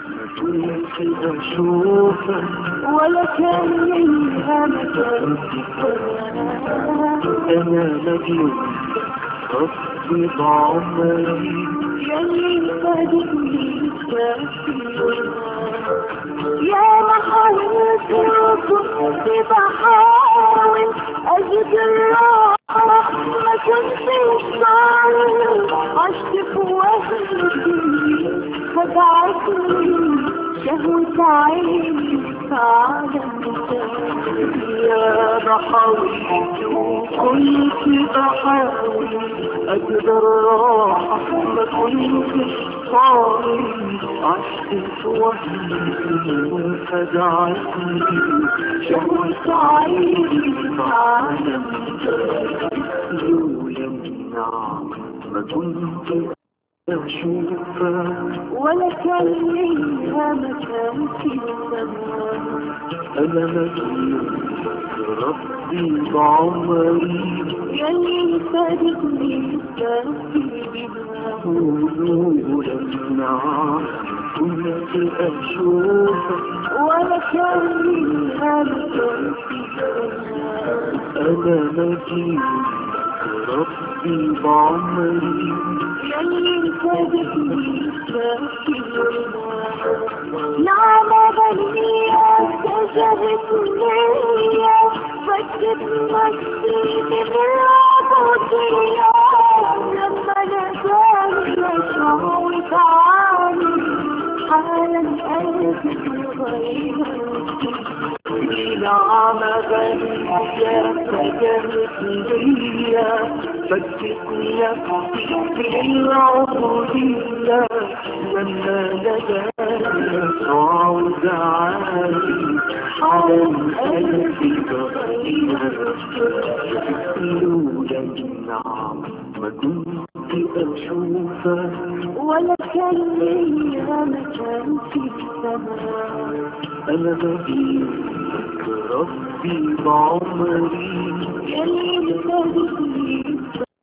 كنت أشوفك ولا كان ليها مكان أنا مجنون ربي بعمري يلي فادتني يا ما حاولت وكنت بحاول أجد الراحة ما كنتش بعرف عشت في وهمي خدعتني شهوة عيني فعلا يا بحاول وكنت بحاول أجد الراحة ما كنتش صارم عشت في وهمي خدعتني شهوة عيني فعلا لولا النعم ما كنت أشوفك ولا كان ليها مكان في السماء أنا مجنون ربي بعمري يلي فادتني كافي لولا النعم كنت أشوفك ولا كان ليها مكان في السماء أنا مجنون ربي بعمري يلي فادتني نعم بنية كسبت ليا فكت نفسي من العبودية لما نزال مشعوط عني حالا قلبي غير نعم بنية كسبت ليا فكت نفسي من العبودية لما نزال مشعوط عني حالا قلبي غير لولا النعم ما كنت أشوفك ولا كان ليها مكان في السماء أنا بديك ربي بعمري يلي فادتني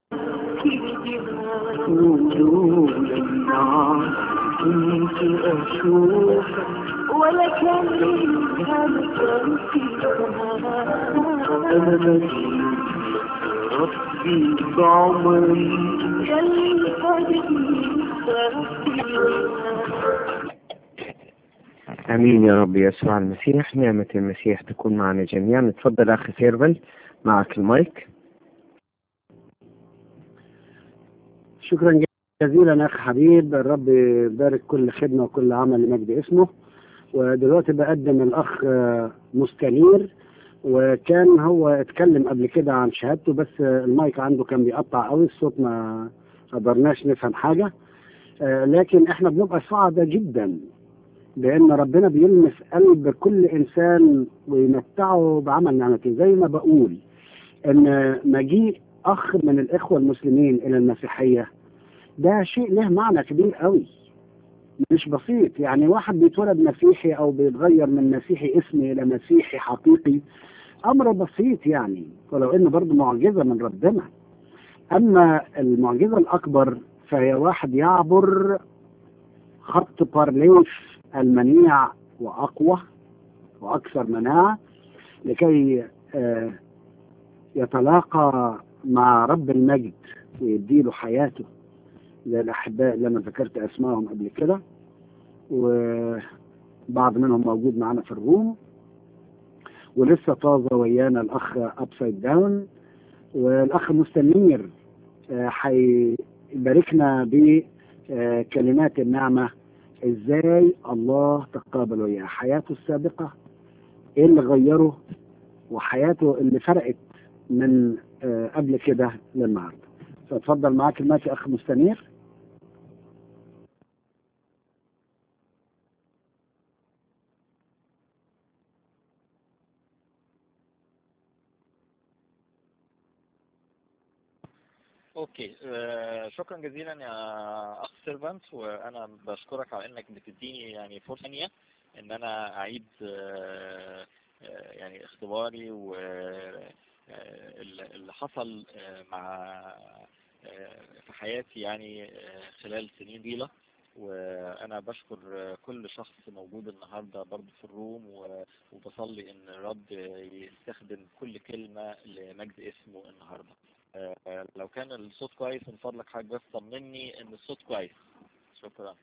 لولا النعم كنت أشوفك ولا كان ليها مكان في السماء أنا بديك ربي بعمري يلي فادتني امين يا رب يسوع المسيح نعمة المسيح تكون معنا جميعا اتفضل اخي سيرفنت معك المايك شكرا جزيلا اخ حبيب الرب يبارك كل خدمه وكل عمل لمجد اسمه ودلوقتي بقدم الاخ آه، مستنير وكان هو اتكلم قبل كده عن شهادته بس المايك عنده كان بيقطع قوي الصوت ما قدرناش نفهم حاجه آه، لكن احنا بنبقى سعداء جدا بان ربنا بيلمس قلب كل انسان ويمتعه بعمل نعمته زي ما بقول ان مجيء اخ من الاخوه المسلمين الى المسيحيه ده شيء له معنى كبير قوي مش بسيط يعني واحد بيتولد مسيحي او بيتغير من مسيحي اسمي الى مسيحي حقيقي امر بسيط يعني ولو انه برضه معجزه من ربنا اما المعجزه الاكبر فهي واحد يعبر خط بارليف المنيع واقوى واكثر مناعه لكي آه، يتلاقى مع رب المجد ويديله حياته زي الأحباء اللي أنا ذكرت أسمائهم قبل كده وبعض منهم موجود معانا في الروم ولسه طازة ويانا الأخ أبسايد داون والأخ مستنير آه، هيباركنا بكلمات النعمة إزاي الله تقابل وياه حياته السابقة إيه اللي غيره وحياته اللي فرقت من آه، قبل كده للنهارده فاتفضل معاك المايك يا اخ مستنير اوكي آه، شكرا جزيلا يا اخ سيرفانت وانا بشكرك على انك بتديني يعني فرصه ثانيه ان انا اعيد آه، آه، يعني اختباري و آه، اللي حصل آه، مع آه، في حياتي يعني آه، خلال سنين طويلة وانا بشكر آه، كل شخص موجود النهارده برضه في الروم و- وبصلي ان الرب يستخدم كل كلمة لمجد اسمه النهارده آه، لو كان الصوت كويس من فضلك حضرتك بس طمني ان الصوت كويس شكرا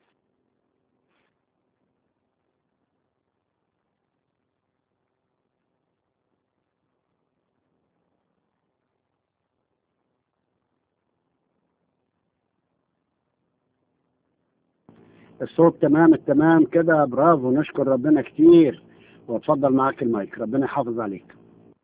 الصوت تمام التمام كده برافو نشكر ربنا كتير واتفضل معاك المايك ربنا يحافظ عليك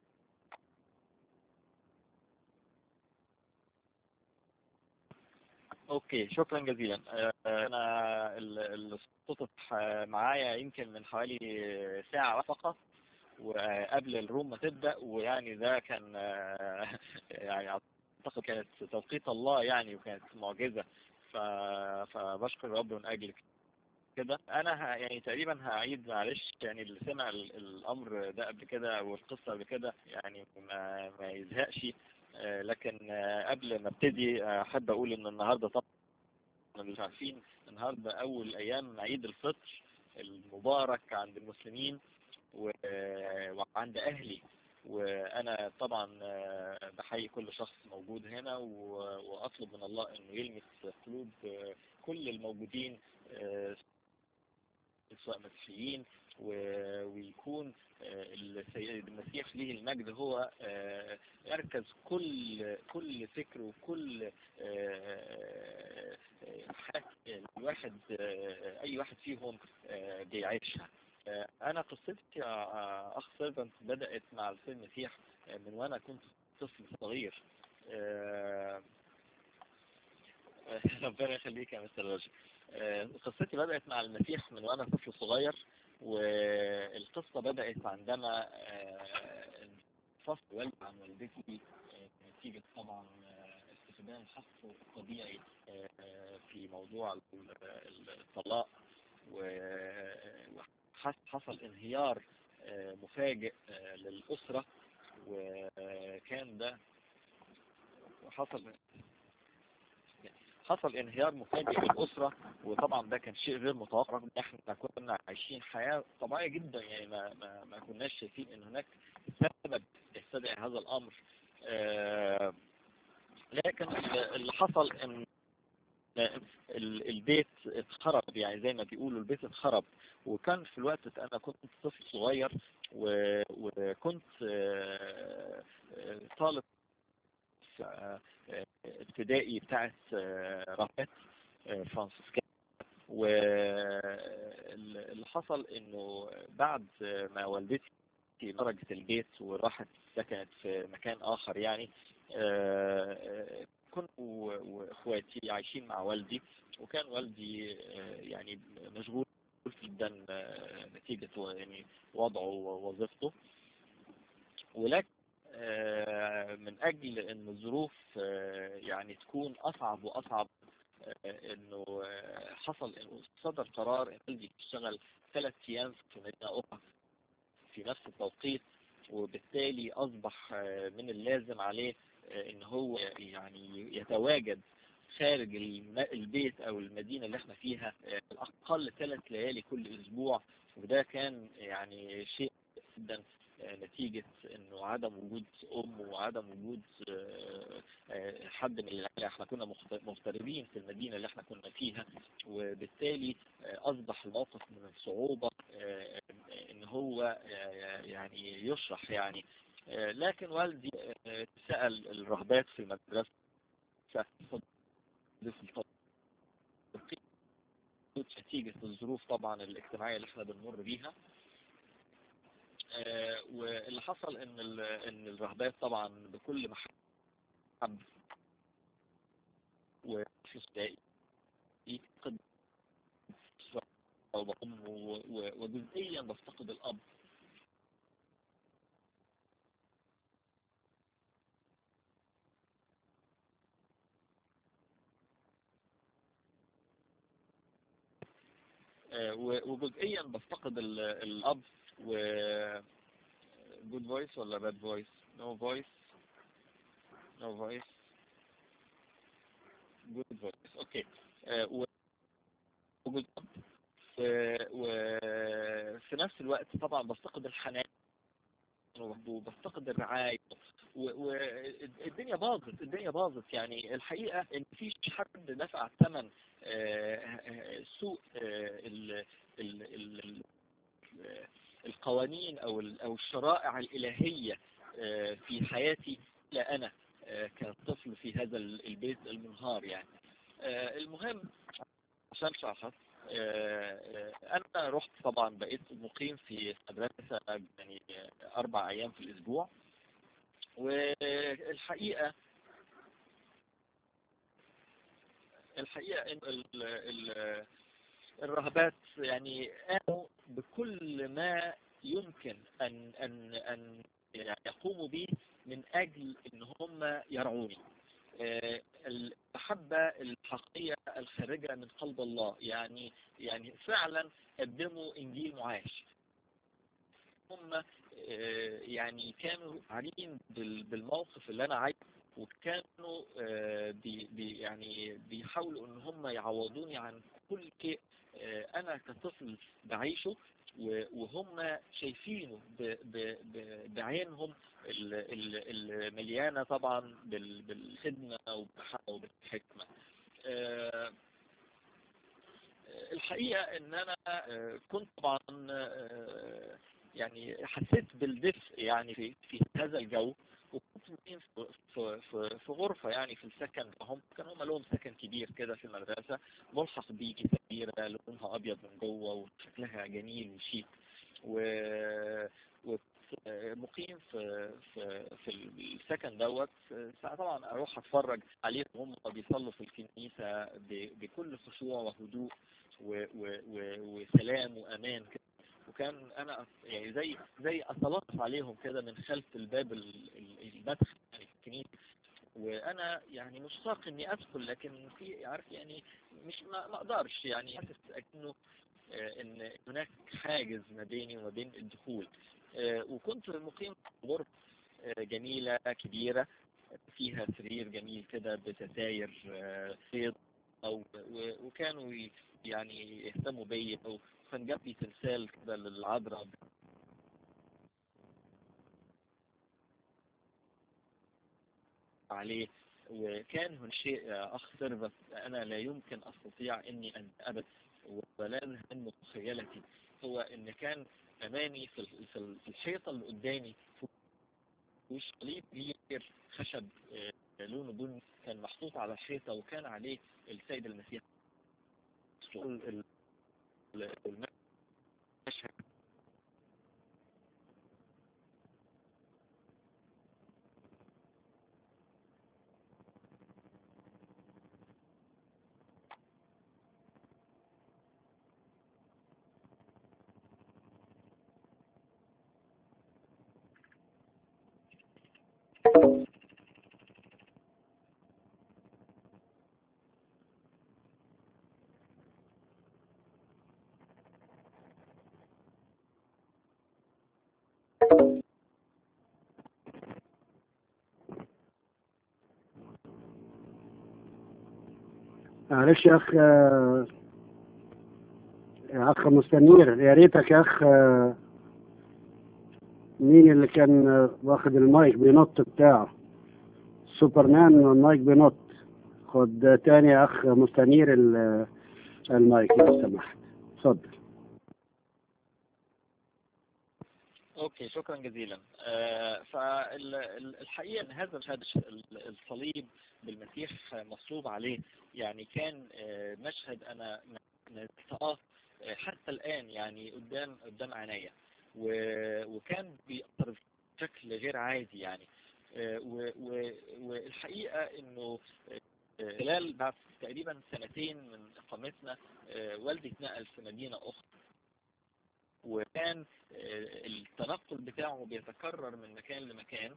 اوكي شكرا جزيلا آه، انا ال- الصوت اتح- معايا يمكن من حوالي ساعة فقط وقبل الروم ما تبدأ ويعني ده كان آه، يعني اعتقد كانت توقيت الله يعني وكانت معجزة ف- فبشكر الرب من اجل كده انا ه... يعني تقريبا هعيد معلش يعني اللي سمع ال- الامر ده قبل كده والقصة قبل كده يعني ما, ما يزهقش آه، لكن آه، قبل ما ابتدي آه، احب اقول ان النهارده طبعا مش عارفين النهارده اول ايام عيد الفطر المبارك عند المسلمين و- وعند اهلي وانا طبعا آه، بحيي كل شخص موجود هنا و- واطلب من الله انه يلمس قلوب آه، كل الموجودين آه، سواء مسيحيين و- ويكون آه، السيد المسيح ليه المجد هو آه، يركز كل كل فكر وكل آه، آه، حاجة الواحد آه، اي واحد فيهم آه، بيعيشها آه، انا قصتي يا اخ سيرفنت بدات مع السيد المسيح آه، من وانا كنت طفل صغير آه، ربنا يخليك يا مستر راجل آه، قصتي بدأت مع المسيح من وأنا طفل صغير والقصة بدأت عندما آه، انفصل والدي عن والدتي آه، نتيجة طبعا آه، استخدام حق طبيعي آه، في موضوع ال- ال- الطلاق وحصل انهيار آه، مفاجئ آه، للأسرة وكان ده وحصل حصل انهيار مفاجئ للأسرة وطبعا ده كان شيء غير متوقع رغم ان احنا كنا عايشين حياة طبيعية جدا يعني ما, ما, ما كناش شايفين ان هناك سبب يستدعي هذا الامر آه، لكن اللي حصل ان ال- البيت اتخرب يعني زي ما بيقولوا البيت اتخرب وكان في الوقت ده انا كنت طفل صغير و- وكنت آه، آه، طالب في آه، آه، ابتدائي بتاعت آه، راهبات آه، فرانسيسكان واللي حصل انه بعد ما والدتي خرجت البيت وراحت سكنت في مكان اخر يعني آه، آه، كنت و- واخواتي عايشين مع والدي وكان والدي آه، يعني مشغول جدا آه، نتيجة و- يعني وضعه ووظيفته ولكن آه، من اجل ان الظروف آه، يعني تكون اصعب واصعب آه، انه آه، حصل انه صدر قرار ان والدي يشتغل ثلاث ايام في مدينة اخرى في نفس التوقيت وبالتالي اصبح آه، من اللازم عليه آه، ان هو يعني يتواجد خارج الم- البيت او المدينة اللي احنا فيها آه، اقل ثلاث ليالي كل اسبوع وده كان يعني شيء جدا آه، نتيجة انه عدم وجود ام وعدم وجود آه، آه، حد من العائلة احنا كنا مخت- مغتربين في المدينة اللي احنا كنا فيها وبالتالي آه، اصبح الموقف من الصعوبة آه، ان هو آه، يعني يشرح يعني آه، لكن والدي آه، سأل الرهبات في المدرسة نتيجة الظروف طبعا الاجتماعية اللي احنا بنمر بيها آه، واللي حصل ان ال- ان الرهبات طبعا بكل محب وفي ابتدائي قد وأم و- و- وجزئيا بفتقد الأب آه، و- وجزئيا بفتقد ال- الأب و جود فويس ولا باد فويس نو فويس نو فويس. 'No voice'. 'No voice'. 'Good voice'. Okay. Uh, و- وجود أب و- وفي نفس الوقت طبعا بفتقد الحنان وبفتقد الرعاية والدنيا باظت الدنيا باظت يعني الحقيقة ان مفيش حد دفع ثمن آه، آه، سوء آه، ال- ال- ال- ال- آه، القوانين او ال- او الشرائع الالهية آه، في حياتي لا انا آه، كطفل في هذا ال- البيت المنهار يعني آه، المهم عشان شخص انا رحت طبعا بقيت مقيم في مدرسة يعني اربع ايام في الاسبوع والحقيقة الحقيقة ان ال- ال- الرهبات يعني قاموا بكل ما يمكن ان ان ان يعني يقوموا به من اجل ان هم يرعوني آه، المحبة الحقيقية الخارجة من قلب الله يعني يعني فعلا قدموا انجيل معاش هم آه، يعني كانوا عارفين بال- بالموقف اللي انا عايشه وكانوا آه، بي بي يعني بيحاولوا ان هم يعوضوني عن كل شيء آه، انا كطفل بعيشه و- وهم شايفينه ب- ب- ب- بعينهم ال- ال- المليانة طبعا بال- بالخدمة وبالحق وبالحكمة آه، الحقيقة ان انا آه، كنت طبعا آه، يعني حسيت بالدفء يعني في في هذا الجو وكنت مقيم في في في في غرفة يعني في السكن هم كانوا هم لهم سكن كبير كده في المدرسة ملحق بيه كبيرة لونها ابيض من جوه وشكلها جميل وشيك و مقيم في في في السكن دوت ساعة طبعا اروح اتفرج عليهم هم بيصلوا في الكنيسة ب- بكل خشوع وهدوء و- و- و- وسلام وامان كده وكان انا يعني زي زي اتلطف عليهم كده من خلف الباب ال- ال- المدخل يعني في الكنيسة وانا يعني مشتاق اني ادخل لكن في عارف يعني مش ما ما اقدرش يعني حاسس انه آه، ان هناك حاجز ما بيني وما بين الدخول آه، وكنت مقيم في غرفة آه، جميلة كبيرة فيها سرير جميل كده بستاير آه، بيض أو و- وكانوا ي- يعني يهتموا بيا وكان جنبي تمثال كده للعذراء عليه وكان هناك شيء آه، أخ سيرفس أنا لا يمكن أستطيع إني أن أبد ولا أنهى من مخيلتي هو إن كان أمامي في ال- في ال- في الحيطة اللي قدامي وش صليب كبير خشب آه، لونه بني كان محطوط على الحيطة وكان عليه السيد المسيح ال- ال- ال- المشهد معلش يا اخ آه، يا اخ مستنير يا ريتك يا اخ آه، مين اللي كان آه، واخد المايك بينط بتاعه سوبرمان المايك بينط خد آه، تاني يا اخ مستنير ال- آه، المايك لو سمحت اتفضل اوكي شكرا جزيلا فالحقيقة ان هذا المشهد ال- الصليب بالمسيح مصلوب عليه يعني كان آه، مشهد انا نتقاه حتى الان يعني قدام قدام عينيا و- وكان بيأثر بشكل غير عادي يعني آه، و- و- والحقيقة انه آه، خلال بعد تقريبا سنتين من اقامتنا آه، والدي اتنقل في مدينة اخرى وكان آه، التنقل بتاعه بيتكرر من مكان لمكان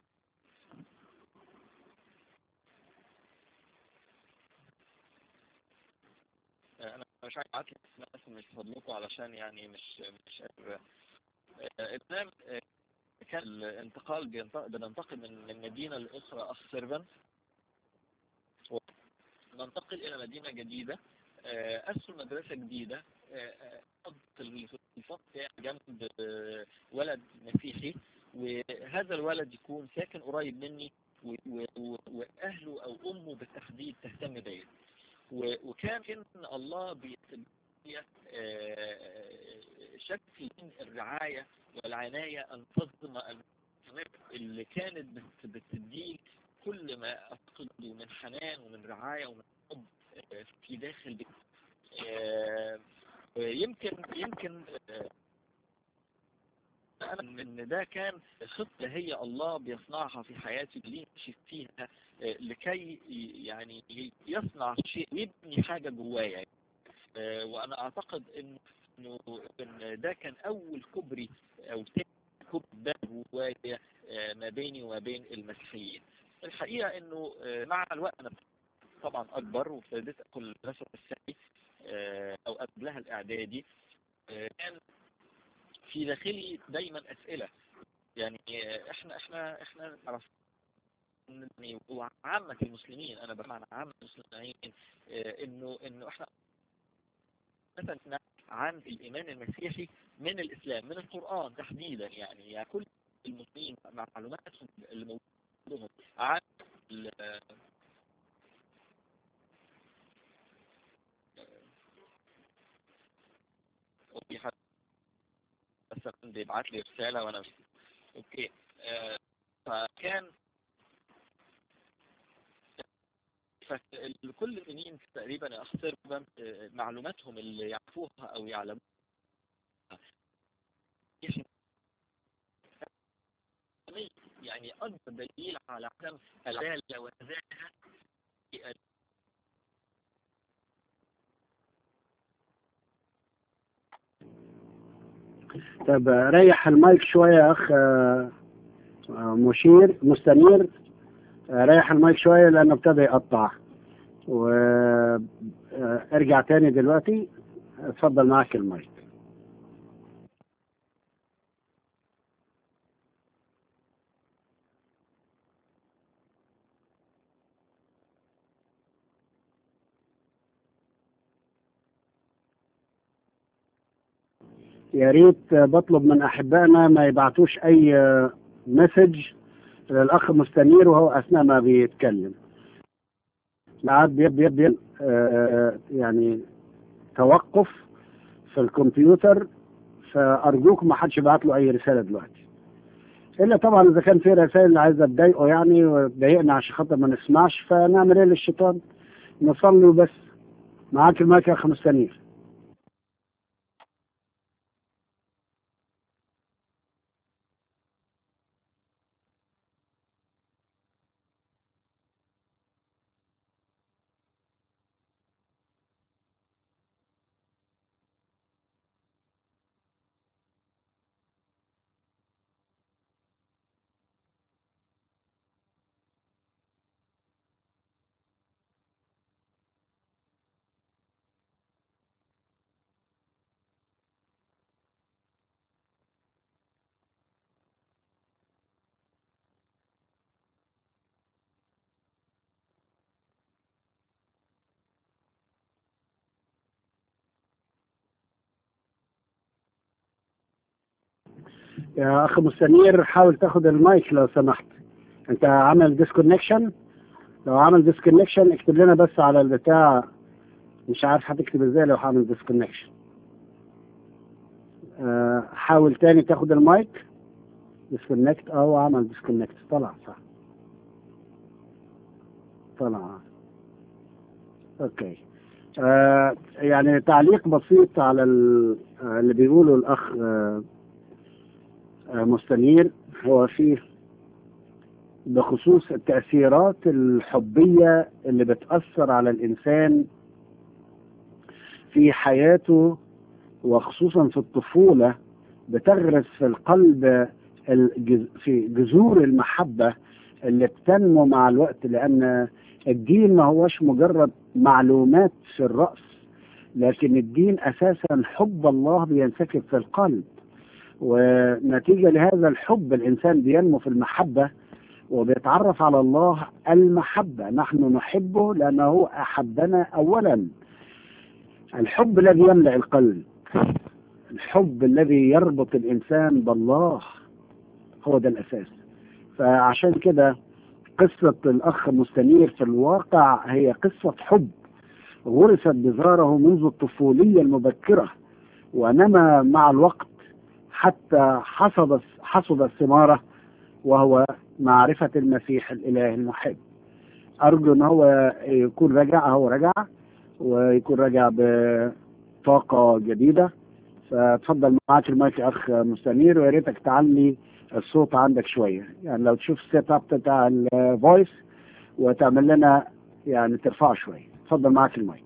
آه، انا مش عارف ابعت لك ناس مش فضلكم علشان يعني مش مش قادر آه، المهم آه، كان الانتقال بينت- بننتقل من من مدينة لأخرى أخ سيرفنت ننتقل إلى مدينة جديدة آه، أسسوا مدرسة جديدة آه، آه، حط الفصل جنب آه، ولد مسيحي وهذا الولد يكون ساكن قريب مني و- و- و- وأهله أو أمه بالتحديد تهتم بيا و- وكان إن الله بيتبقى شكل من الرعاية والعناية الفظمة المستمرة اللي كانت بت- بتديه كل ما أفقده من حنان ومن رعاية ومن حب آه، في داخل بيته آه، يمكن يمكن آه، أنا إن ده كان خطة هي الله بيصنعها في حياتي اللي يمشي فيها آه، لكي ي- يعني يصنع شيء ويبني حاجة جوايا آه، وأنا أعتقد إنه إنه إن ده كان أول كوبري أو تاني كوبري جوايا آه، ما بيني وما بين المسيحيين. الحقيقة إنه آه، مع الوقت أنا طبعا أكبر وابتديت أدخل المدرسة الثانوي آه، أو قبلها الإعدادي آه، كان في داخلي دايما أسئلة يعني آه، إحنا إحنا إحنا نعرف إن- وعامة المسلمين أنا بمعنى عامة المسلمين آه، إنه إنه إحنا مثلا نعرف عن الإيمان المسيحي من الإسلام من القرآن تحديدا يعني, يعني كل المسلمين مع معلوماتهم اللي موجودة عن ال- اوكي حد بس بيبعت لي رسالة وانا مش اوكي آه، فكان فكل المؤمنين تقريبا يا اخ سيرفنت آه، معلوماتهم اللي يعرفوها او يعلموها يعني اكبر دليل على عدم العداله والنزاهه في طب ريح المايك شوية يا أخ آه، آه، مشير مستنير آه، ريح المايك شوية لأنه ابتدى يقطع وارجع تاني دلوقتي اتفضل معك المايك يا ريت بطلب من احبائنا ما يبعتوش اي مسج للاخ مستنير وهو اثناء ما بيتكلم ساعات بيبقى بيبقى آه، يعني توقف في الكمبيوتر فارجوكم ما حدش يبعت له اي رساله دلوقتي الا طبعا اذا كان في رسائل عايزه تضايقه يعني وتضايقنا عشان خاطر ما نسمعش فنعمل ايه للشيطان نصلي وبس معاك المايك يا اخ مستنير يا اخ مستنير حاول تاخد المايك لو سمحت انت عامل ديسكونكشن لو عامل ديسكونكشن اكتب لنا بس على البتاع مش عارف هتكتب ازاي لو هعمل ديسكونكشن أه حاول تاني تاخد المايك ديسكونكت او عمل ديسكونكت طلع صح طلع اوكي أه يعني تعليق بسيط على ال- آه، اللي بيقوله الاخ أه آه، مستنير هو فيه بخصوص التأثيرات الحبية اللي بتأثر على الإنسان في حياته وخصوصا في الطفولة بتغرس في القلب الجز... في جذور المحبة اللي بتنمو مع الوقت لأن الدين ما هوش مجرد معلومات في الرأس لكن الدين أساسا حب الله بينسكب في القلب ونتيجة لهذا الحب الإنسان بينمو في المحبة وبيتعرف على الله المحبة نحن نحبه لأنه أحبنا أولا الحب الذي يملأ القلب الحب الذي يربط الإنسان بالله هو ده الأساس فعشان كده قصة الأخ مستنير في الواقع هي قصة حب غرست بذاره منذ الطفولية المبكرة ونمى مع الوقت حتى حصد حصد الثمارة وهو معرفة المسيح الإله المحب أرجو أن هو يكون رجع هو رجع ويكون رجع بطاقة جديدة فتفضل معاك المايك يا أخ مستنير ويا ريتك تعلي الصوت عندك شوية يعني لو تشوف السيت اب بتاع الفويس وتعمل لنا يعني ترفعه شوية اتفضل معاك المايك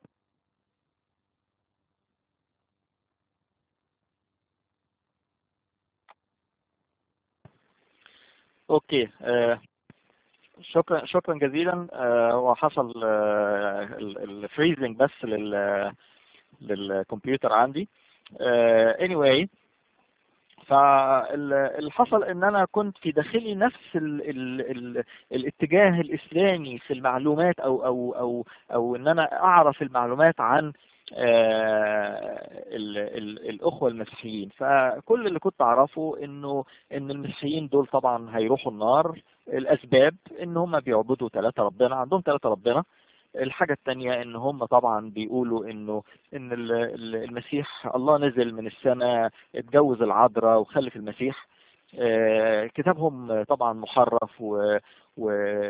اوكي آه، شكرا شكرا جزيلا آه، هو حصل الفريزنج بس لل للكمبيوتر عندي آه، anyway فاللي حصل ان انا كنت في داخلي نفس ال ال ال الاتجاه الاسلامي في المعلومات او او او او ان انا اعرف المعلومات عن ال ال الاخوه المسيحيين فكل اللي كنت اعرفه انه ان المسيحيين دول طبعا هيروحوا النار الاسباب ان هم بيعبدوا ثلاثه ربنا عندهم ثلاثه ربنا الحاجة التانية ان هم طبعا بيقولوا انه ان المسيح الله نزل من السماء اتجوز العذراء وخلف المسيح كتابهم طبعا محرف و و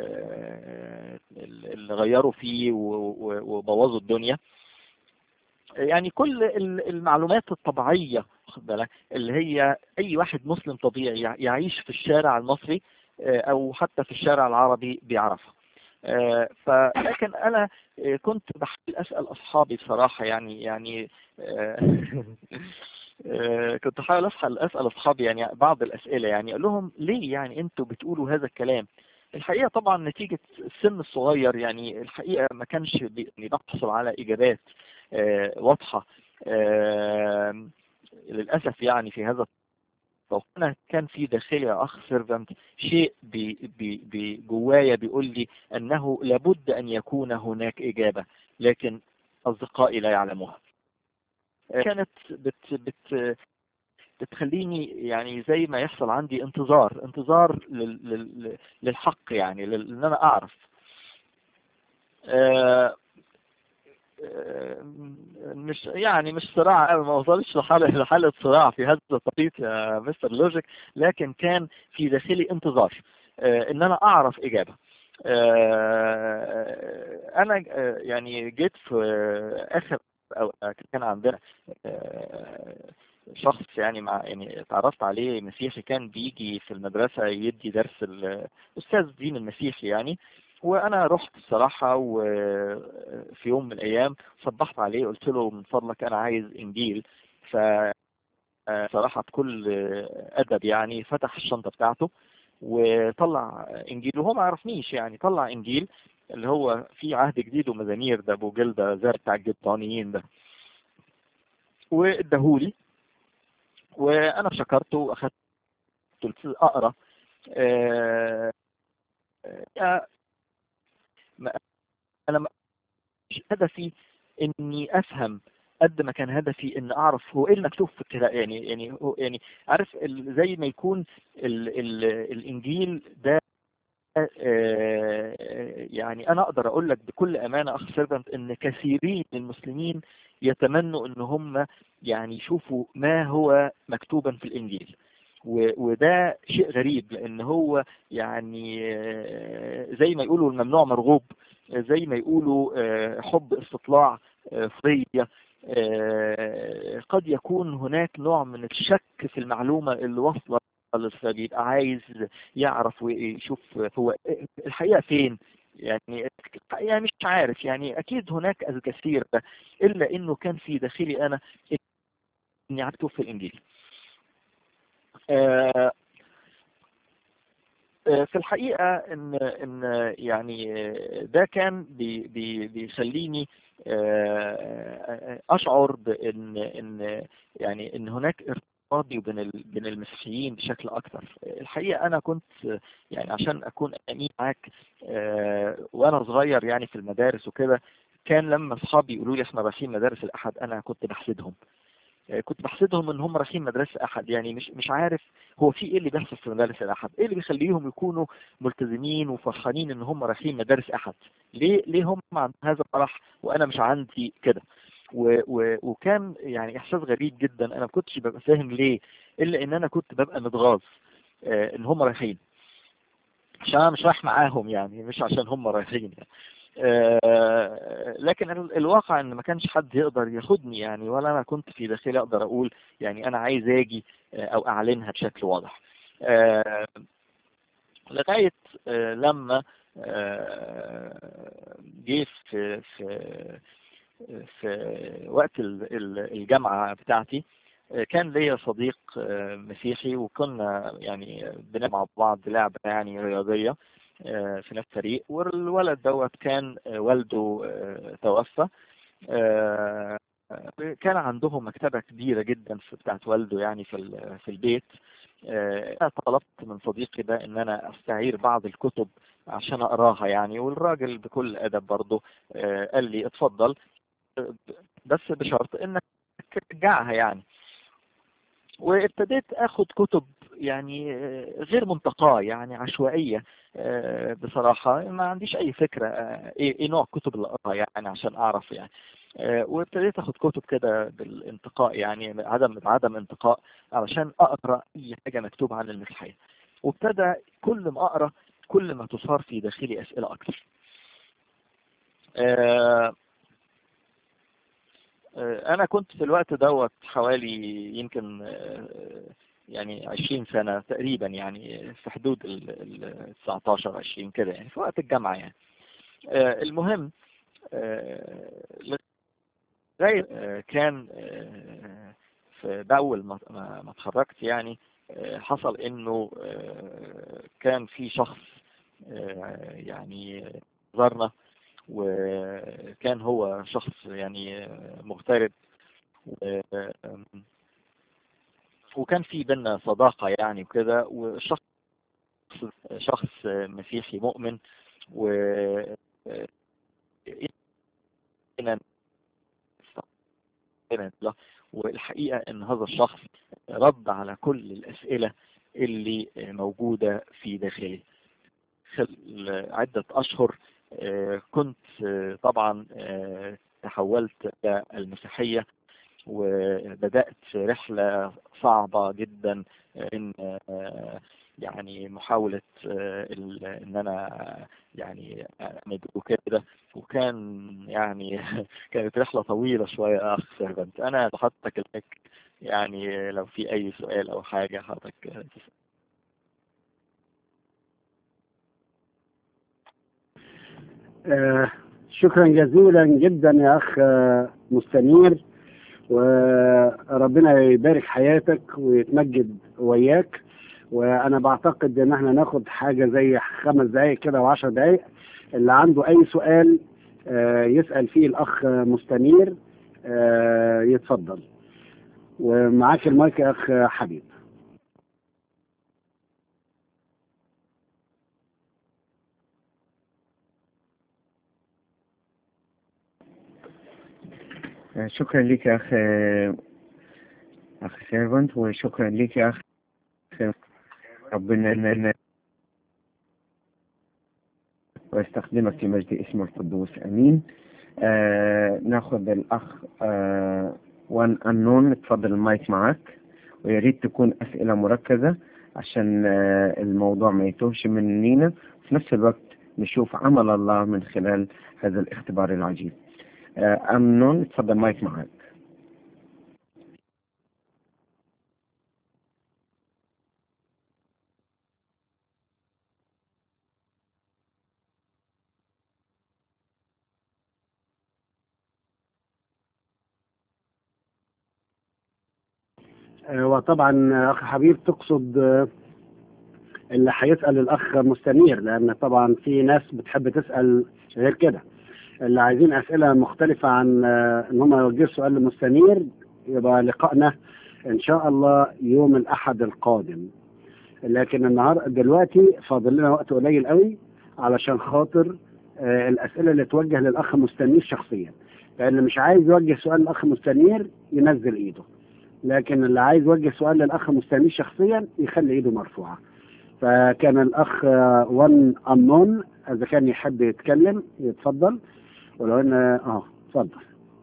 اللي غيروا فيه وبوظوا الدنيا يعني كل المعلومات الطبيعية بالك اللي هي اي واحد مسلم طبيعي يعيش في الشارع المصري او حتى في الشارع العربي بيعرفها فلكن انا كنت بحاول اسال اصحابي بصراحه يعني يعني كنت بحاول اسال اسال اصحابي يعني بعض الاسئله يعني اقول لهم ليه يعني انتوا بتقولوا هذا الكلام الحقيقه طبعا نتيجه السن الصغير يعني الحقيقه ما كانش يعني بحصل على اجابات واضحه للاسف يعني في هذا فأنا كان في داخلي يا أخ سيرفنت شيء بي بي بي جوايا بيقول لي أنه لابد أن يكون هناك إجابة لكن أصدقائي لا يعلموها كانت بت بت بتخليني يعني زي ما يحصل عندي انتظار انتظار لل للحق يعني لأن أنا أعرف أه مش يعني مش صراع ما وصلش لحالة لحالة صراع في هذا التوقيت يا مستر لوجيك لكن كان في داخلي انتظار ان انا اعرف اجابة انا يعني جيت في اخر او كان عندنا شخص يعني مع يعني اتعرفت عليه مسيحي كان بيجي في المدرسة يدي درس الاستاذ الدين المسيحي يعني وانا رحت الصراحة وفي يوم من الايام صبحت عليه قلت له من فضلك انا عايز انجيل ف صراحة بكل ادب يعني فتح الشنطة بتاعته وطلع انجيل وهو ما عرفنيش يعني طلع انجيل اللي هو فيه عهد جديد ومزامير ده ابو جلدة زي بتاع الجبطانيين ده واداهولي وانا شكرته واخدت قلت اقرا أه انا مش هدفي اني افهم قد ما كان هدفي ان اعرف هو ايه المكتوب في الكتاب يعني يعني هو يعني عارف زي ما يكون ال ال الانجيل ده يعني انا اقدر اقول لك بكل امانه اخ سيرفنت ان كثيرين من المسلمين يتمنوا ان هم يعني يشوفوا ما هو مكتوبا في الانجيل وده شيء غريب لان هو يعني زي ما يقولوا الممنوع مرغوب زي ما يقولوا حب استطلاع فرية قد يكون هناك نوع من الشك في المعلومة اللي واصلة فبيبقى عايز يعرف ويشوف هو الحقيقة فين يعني يعني مش عارف يعني اكيد هناك الكثير الا انه كان في داخلي انا اني عرفته في الانجيل في الحقيقة ان ان يعني ده كان بي بي بيخليني اشعر بان ان يعني ان هناك ارتباط بين بين المسيحيين بشكل اكثر الحقيقة انا كنت يعني عشان اكون امين معاك وانا صغير يعني في المدارس وكده كان لما اصحابي يقولوا لي احنا رايحين مدارس الاحد انا كنت بحسدهم آه، كنت بحسدهم ان هم رايحين مدرسه احد يعني مش مش عارف هو في ايه اللي بيحصل في مدارس الاحد ايه اللي بيخليهم يكونوا ملتزمين وفرحانين ان هم رايحين مدارس احد ليه ليه هم عندهم هذا الفرح وانا مش عندي كده و و وكان يعني احساس غريب جدا انا ما كنتش ببقى فاهم ليه الا ان انا كنت ببقى متغاظ آه، ان هم رايحين عشان انا مش رايح معاهم يعني مش عشان هم رايحين يعني. آه، لكن ال- الواقع ان ما كانش حد يقدر ياخدني يعني ولا انا كنت في داخلي اقدر اقول يعني انا عايز اجي آه، او اعلنها بشكل واضح آه، لغاية آه، لما آه، جه في في في وقت ال- ال- الجامعة بتاعتي آه، كان ليا صديق آه، مسيحي وكنا يعني بنلعب مع بعض لعبة يعني رياضية آه، في نفس الفريق والولد دوت كان آه، والده آه، توفى آه، كان عندهم مكتبة كبيرة جدا في بتاعت والده يعني في ال- في البيت آه، أنا طلبت من صديقي ده إن أنا أستعير بعض الكتب عشان أقراها يعني والراجل بكل أدب برضه آه، قال لي اتفضل آه، بس بشرط إنك ترجعها يعني وابتديت اخد كتب يعني آه، غير منتقاة يعني عشوائية آه، بصراحة ما عنديش اي فكرة آه، ايه إيه نوع الكتب اللي اقراها يعني عشان اعرف يعني آه، وابتديت اخد كتب كده بالانتقاء يعني عدم عدم انتقاء علشان اقرا اي حاجة مكتوب عن المسيحية وابتدى كل ما اقرا كل ما تثار في داخلي اسئلة اكتر آه، آه، انا كنت في الوقت دوت حوالي يمكن آه، يعني 20 سنة تقريبا يعني في حدود ال ال 19 20 كده يعني في وقت الجامعة يعني آه، المهم آه، لغاية آه، كان آه، في بأول ما ما ما اتخرجت يعني آه، حصل انه آه، كان في شخص آه، يعني زارنا وكان هو شخص يعني مغترب و- وكان في بينا صداقة يعني وكده وشخص شخص مسيحي مؤمن و والحقيقة ان هذا الشخص رد على كل الاسئلة اللي موجودة في داخلي خلال عدة اشهر آه، كنت آه، طبعا آه، تحولت إلى المسيحية وبدأت رحلة صعبة جدا إن آه، يعني محاولة آه، ال- إن أنا يعني أعمد وكده وكان يعني كانت رحلة طويلة شوية يا أخ سيرفنت أنا حضرتك لك يعني لو في أي سؤال أو حاجة حضرتك تسأل. آه، شكرا جزيلا جدا يا اخ آه، مستنير وربنا يبارك حياتك ويتمجد وياك وانا بعتقد ان احنا ناخد حاجه زي خمس دقائق كده وعشر دقائق اللي عنده اي سؤال آه، يسال فيه الاخ مستنير آه، يتفضل ومعاك المايك يا اخ حبيب آه، شكرا لك يا أخ أخ سيرفنت وشكرا لك يا أخ ربنا ن- ويستخدمك في مجد اسمه القدوس أمين آه ناخد الأخ آه وان أنون اتفضل المايك معاك ويا ريت تكون أسئلة مركزة عشان آه الموضوع ما يتوهش مننا في نفس الوقت نشوف عمل الله من خلال هذا الاختبار العجيب آه أمنون اتفضل المايك معاك آه، وطبعا اخ حبيب تقصد آه، اللي هيسال الاخ مستنير لان طبعا في ناس بتحب تسال غير كده اللي عايزين اسئله مختلفه عن آه، ان هم يوجهوا سؤال لمستنير يبقى لقائنا ان شاء الله يوم الاحد القادم لكن النهار دلوقتي فاضل لنا وقت قليل قوي علشان خاطر آه، الاسئله اللي توجه للاخ مستنير شخصيا لان مش عايز يوجه سؤال للاخ مستنير ينزل ايده لكن اللي عايز يوجه سؤال للاخ مستنير شخصيا يخلي ايده مرفوعه فكان الاخ وان امنون اذا كان يحب يتكلم يتفضل ولو ان اه اتفضل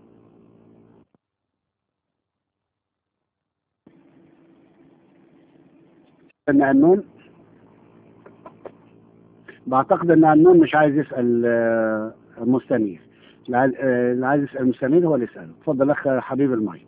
ان امنون بعتقد ان امنون مش عايز يسال آه، مستنير اللي عايز- آه، اللي عايز يسال مستنير هو اللي يساله اتفضل اخ حبيب المايك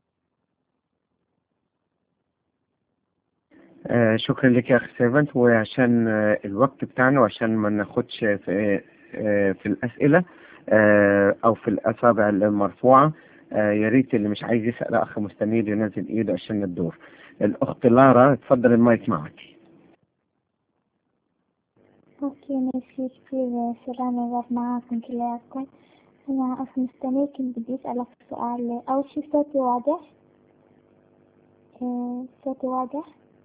آه شكرا لك يا اخي سيرفنت وعشان آه الوقت بتاعنا وعشان ما ناخدش في آه في الاسئله آه او في الاصابع المرفوعه آه يا ريت اللي مش عايز يسال اخ مستنير ينزل ايده عشان الدور الاخت لارا اتفضل المايك معك اوكي ميرسي كثير سلام الرب معاكم كلياتكم انا اخ مستمر كنت بدي اسألك سؤال اول شي صوتي واضح آه، صوتي واضح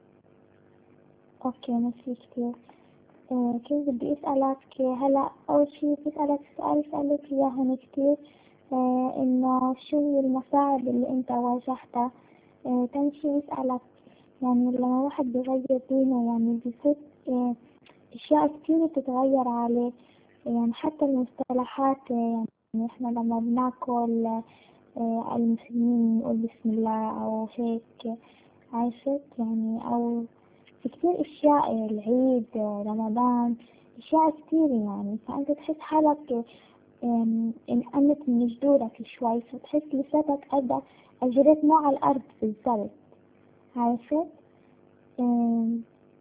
اوكي ميرسي كثير آه، كنت بدي اسألك هلا اول شي بدي اسألك سؤال سألت اياهم كثير آه، انه شو هي المصاعب اللي انت واجهتها آه، تاني شي بسألك يعني لما واحد بيغير دينه يعني بيفوت آه، أشياء كتير بتتغير عليه يعني حتى المصطلحات يعني إحنا لما بناكل آه، المسلمين نقول بسم الله أو هيك عرفت يعني أو في كتير أشياء العيد رمضان أشياء كتير يعني فأنت تحس حالك آم، انقمت من جذورك شوي فتحس لساتك قد أجريت مو على الأرض بالضبط عرفت؟ آم،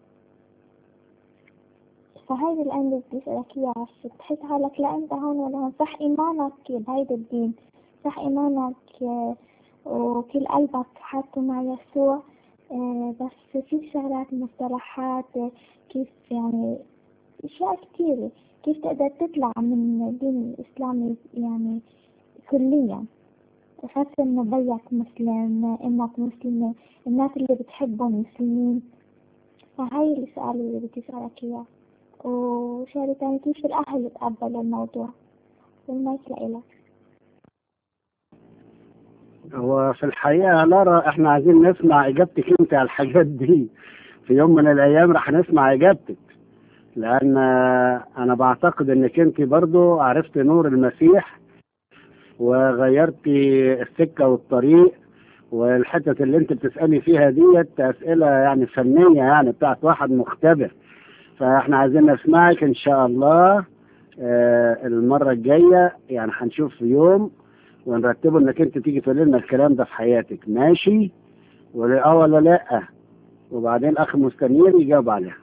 فهيدي الآن بدي أسألك إياها عشان تحس حالك لا أنت هون ولا هون صح إيمانك بهيدا الدين صح إيمانك آه، وكل قلبك حاطه مع يسوع آه، بس في شغلات مصطلحات آه، كيف يعني أشياء كتيرة كيف تقدر تطلع من الدين الإسلامي يعني كليا خاصة إنه بيك مسلم أمك مسلمة الناس اللي بتحبهم مسلمين فهاي السؤال اللي بدي أسألك إياه وشغلة تانية كيف الأهل يتقبلوا الموضوع والمايك لإلك هو في الحقيقة يا لارا احنا عايزين نسمع اجابتك انت على الحاجات دي في يوم من الايام رح نسمع اجابتك لان انا بعتقد انك انت برضو عرفت نور المسيح وغيرتي السكة والطريق والحتة اللي انت بتسألي فيها ديت اسئلة يعني فنية يعني بتاعت واحد مختبر فاحنا عايزين نسمعك ان شاء الله آه، المرة الجاية يعني هنشوف في يوم ونرتبه انك انت تيجي تقول لنا الكلام ده في حياتك ماشي ولا اه ولا لا وبعدين اخ مستنير يجاوب عليها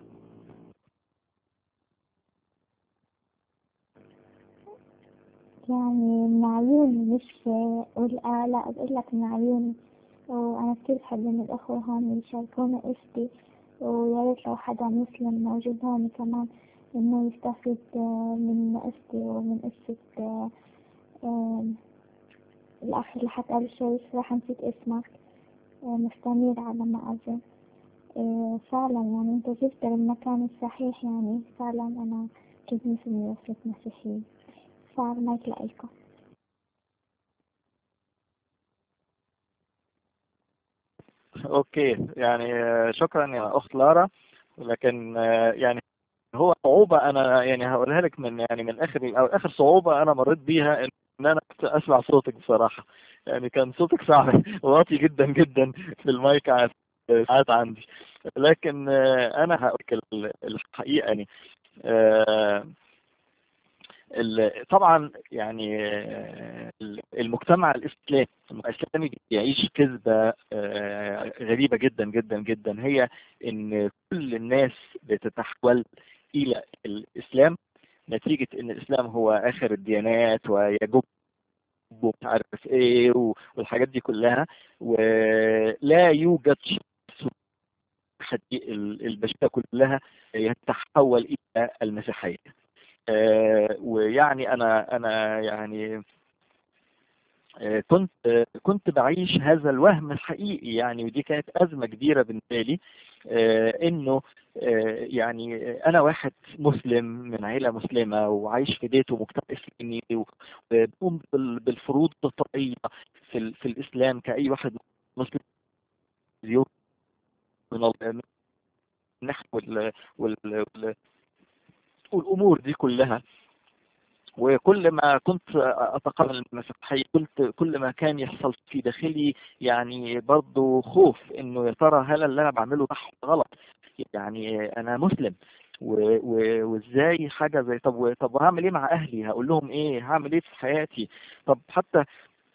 يعني من عيوني مش أقول آه لا بقول لك من عيوني وأنا كتير بحب إن الأخوة هون يشاركونا قصتي ويا ريت لو حدا مسلم موجود هون كمان إنه يستفيد آه، من قصتي ومن قصة آه، آم، الأخ اللي حكى قبل شوي صراحة نسيت اسمك آه، مستنير على ما أظن آه، فعلا يعني أنت جبت للمكان الصحيح يعني فعلا أنا كنت مسلمة وصرت مسيحية فالمايك لإلكم اوكي يعني آه، شكرا يا اخت لارا لكن آه، يعني هو صعوبة انا يعني هقولها لك من يعني من اخر او اخر صعوبة انا مريت بيها ان انا كنت اسمع صوتك بصراحة يعني كان صوتك صعب واطي جدا جدا في المايك ع- ساعات عندي لكن آه، انا هقول لك ال- الحقيقة يعني آه، ال- طبعا يعني آه، المجتمع الاسلامي الاسلامي بيعيش كذبه آه، غريبه جدا جدا جدا هي ان كل الناس بتتحول الى الاسلام نتيجه ان الاسلام هو اخر الديانات ويجب ومش عارف ايه و- والحاجات دي كلها ولا يوجد شخص واحد ال- البشريه كلها يتحول الى المسيحيه آه، ويعني انا انا يعني آه، كنت آه، كنت بعيش هذا الوهم الحقيقي يعني ودي كانت أزمة كبيرة بالنسبة لي آه، إنه آه، يعني أنا واحد مسلم من عيلة مسلمة وعايش في بيت ومجتمع إسلامي وبقوم بال- بالفروض الطبيعية في ال- في الإسلام كأي واحد مسلم يوم من ال- من النحو وال وال وال والأمور دي كلها وكل ما كنت أتقبل المسيحية كنت كل ما كان يحصل في داخلي يعني برضه خوف إنه يا ترى هل اللي أنا بعمله صح ولا غلط يعني أنا مسلم و- و- وازاي حاجه زي طب و- طب وهعمل ايه مع اهلي هقول لهم ايه هعمل ايه في حياتي طب حتى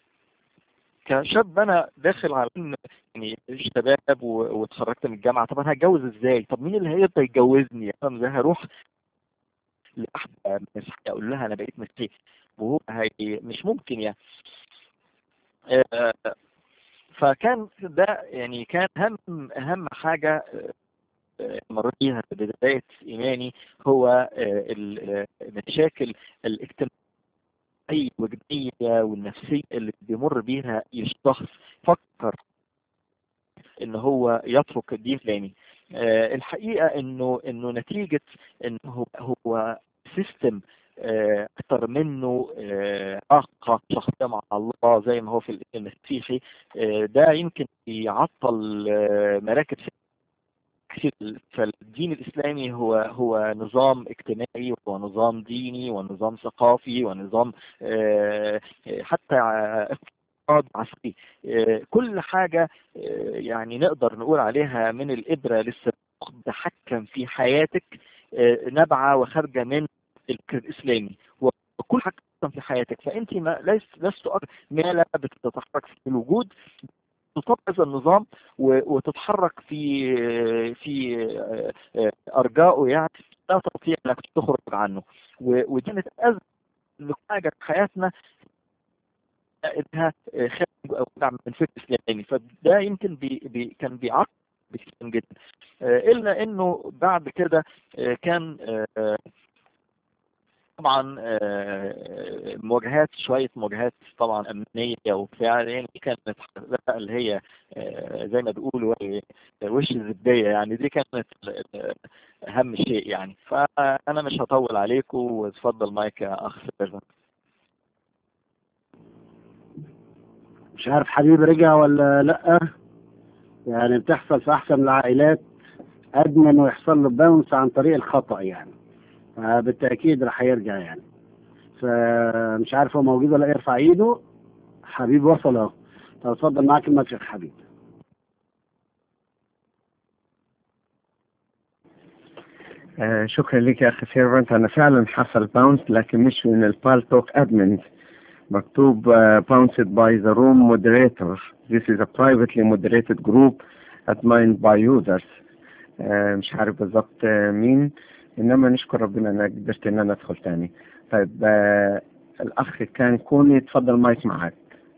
كشاب انا داخل على إن يعني شباب و- واتخرجت من الجامعه طب انا هتجوز ازاي طب مين اللي هيقدر يتجوزني انا ازاي هروح لواحده مسيحيه اقول لها انا بقيت مسيحي وهو هي مش ممكن يعني آه، فكان ده يعني كان اهم اهم حاجه آه، مريت بيها في بدايه ايماني هو آه، ال- آه، المشاكل الاجتماعيه والجنيه والنفسيه اللي بيمر بيها الشخص فكر ان هو يترك الدين الاسلامي آه، الحقيقه انه انه نتيجه انه هو هو سيستم اكتر منه آه، علاقه شخصيه مع الله زي ما هو في المسيحي آه، ده يمكن يعطل آه، مراكز كثير فالدين الإسلامي هو هو نظام اجتماعي ونظام ديني ونظام ثقافي ونظام آه، حتى اقتصاد عسكري آه، كل حاجة آه، يعني نقدر نقول عليها من الإبرة للصاروخ تحكم في حياتك آه، نابعة وخارجة من الفكر الإسلامي وكل حاجة في حياتك فأنت ما لست لست أكثر مالة بتتحرك في الوجود تطبق هذا النظام و- وتتحرك في في ارجائه يعني لا تستطيع انك تخرج عنه و- ودي كانت ازمه إن حاجه في حياتنا انها خارج او دعم من فكر اسلامي فده يمكن بي بي كان بيعقد كتير جدا آه، الا انه بعد كده آه، كان آه، طبعا آه، مواجهات شويه مواجهات طبعا امنيه وبتاع يعني دي كانت بقى اللي هي آه، زي ما بيقولوا وش الزبديه يعني دي كانت ال- اهم شيء يعني فانا مش هطول عليكم واتفضل مايك يا اخ سيرفن مش عارف حبيبي رجع ولا لأ يعني بتحصل في أحسن العائلات أدمن ويحصل له باونس عن طريق الخطأ يعني فبالتأكيد راح يرجع يعني فمش عارف هو موجود ولا إيه، يرفع إيده حبيبي وصل أهو طب اتفضل معاك الماتش يا حبيبي آه شكرا لك يا اخي سيرفنت انا فعلا حصل باونس لكن مش من البالتوك ادمنز مكتوب uh, bounced by the room moderator this is a privately moderated group admined by users آه مش عارف بالظبط آه مين انما نشكر ربنا ان قدرت ان انا ادخل تاني طيب آه الاخ كان كوني تفضل مايك معاك